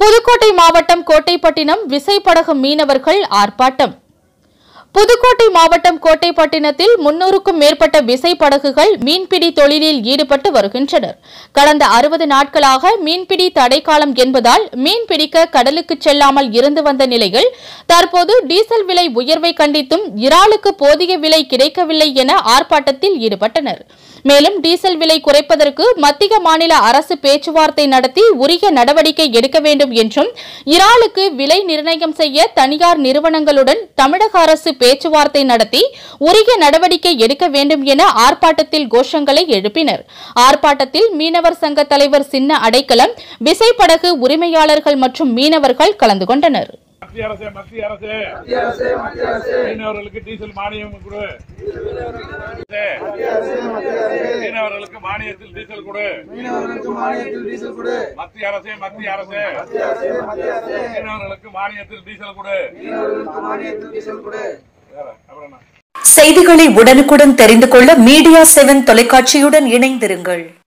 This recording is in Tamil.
புதுக்கோட்டை மாவட்டம் கோட்டைப்பட்டினம் விசைப்படகு மீனவர்கள் ஆர்ப்பாட்டம் புதுக்கோட்டை மாவட்டம் கோட்டைப்பட்டினத்தில் முன்னூறுக்கும் மேற்பட்ட விசைப்படகுகள் மீன்பிடி தொழிலில் ஈடுபட்டு வருகின்றனர் கடந்த அறுபது நாட்களாக மீன்பிடி தடைக்காலம் என்பதால் மீன் பிடிக்க கடலுக்கு செல்லாமல் இருந்து வந்த நிலையில் தற்போது டீசல் விலை உயர்வை கண்டித்தும் இறாலுக்கு போதிய விலை கிடைக்கவில்லை என ஆர்ப்பாட்டத்தில் ஈடுபட்டனர் மேலும் டீசல் விலை குறைப்பதற்கு மத்திய மாநில அரசு பேச்சுவார்த்தை நடத்தி உரிய நடவடிக்கை எடுக்க வேண்டும் என்றும் இறாலுக்கு விலை நிர்ணயம் செய்ய தனியார் நிறுவனங்களுடன் தமிழக அரசு பேச்சுவார்த்தை நடத்தி உரிய நடவடிக்கை எடுக்க வேண்டும் என ஆர்ப்பாட்டத்தில் கோஷங்களை எழுப்பினர் ஆர்ப்பாட்டத்தில் மீனவர் சங்க தலைவர் சின்ன அடைக்கலம் விசைப்படகு உரிமையாளர்கள் மற்றும் மீனவர்கள் கலந்து கொண்டனர் மத்திய அரசே மத்திய அரசே மீனவர்களுக்கு டீசல் மானியம் கொடு மீனவர்களுக்கு மானியத்தில் டீசல் கொடு மீனவர்களுக்கு மானியத்தில் டீசல் கொடு மத்திய அரசே மத்திய அரசே மீனவர்களுக்கு மானியத்தில் டீசல் கொடு மீனவர்களுக்கு மானியத்தில் டீசல் கொடு வேற, அப்புறம் என்ன செய்திகளை உடனுக்குடன் தெரிந்து கொள்ள மீடியா செவன் தொலைக்காட்சியுடன் இணைந்திருங்கள்